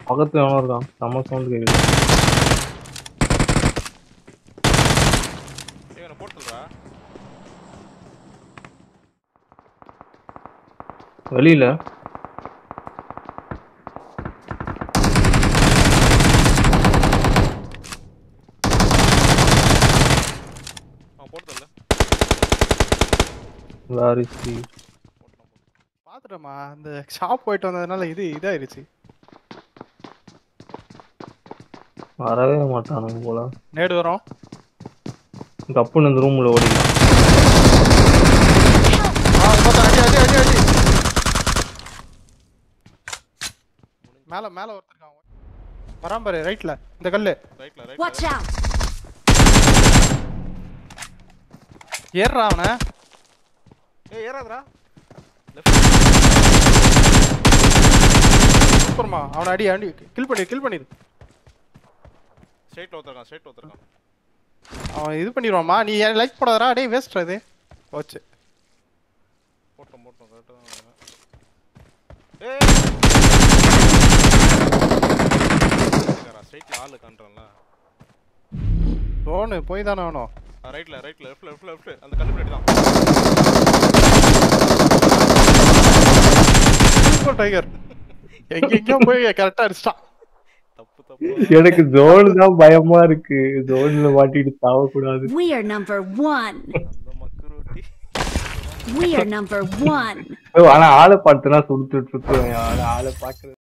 பக்கத்துல எவனோ இருக்கான் செம்ம சவுண்ட் கேக்குது ஏய் என்ன போட்டு சொல்றா வெளியில அவன் போட்டு தரல வேர் இஸ் தி பாத்துட்டோமா இந்த ஷாப் போயிட்டு வந்ததுனால இது இதாயிருச்சு வரவே மாட்டானுங்க போல நேடு வரோம் கப்புன்னு இந்த ரூம்ல ஓடிக்கலாம் ஆ, இன்னொருத்தன் அடி அடி அடி அடி மேல மேல ஒருத்தர் இருக்கான் வரான் பாரு ரைட்ல இந்த கல்லு ரைட்ல Watch ரைட்ல out! ஏறுறா அவன ஏய் ஏறாதடா சூப்பர்மா அவனை அடி அடி கில் பண்ணி கில் பண்ணிரு ஸ்ட்ரைட்ல ஒருத்தர்க்கான் ஸ்ட்ரைட் ஒருத்தர்க்கான் அவன் இது பண்ணிடுவான்மா நீ லைக் போடாதடா டேய் வேஸ்ட் அது போச்சு போட்டோம் போட்டோம் கரெக்டா தான் வரேன். ஏய் ஸ்ட்ரைட்ல ஆளு காண்றேன்ல லோனு போய் தானே வேணும் ரைட்ல ரைட்ல லெஃப்ட்ல லெஃப்ட்ல லெஃப்ட்ல அந்த கல்லு பின்னாடி தான் சூப்பர் டைகர் எங்க எங்கேயோ போய் கரெக்டா அடிச்சிட்டான் தப்பு தப்பு எனக்கு ஜோன் தான் பயமா இருக்கு ஜோன்ல மாட்டிட்டு சாவக்கூடாது We are number one. அந்த மக்குருட்டி We are number one. ஆனா ஆளை பார்த்துனா சுடுத்துட்டு இருக்கேன் ஆளை பாக்குறது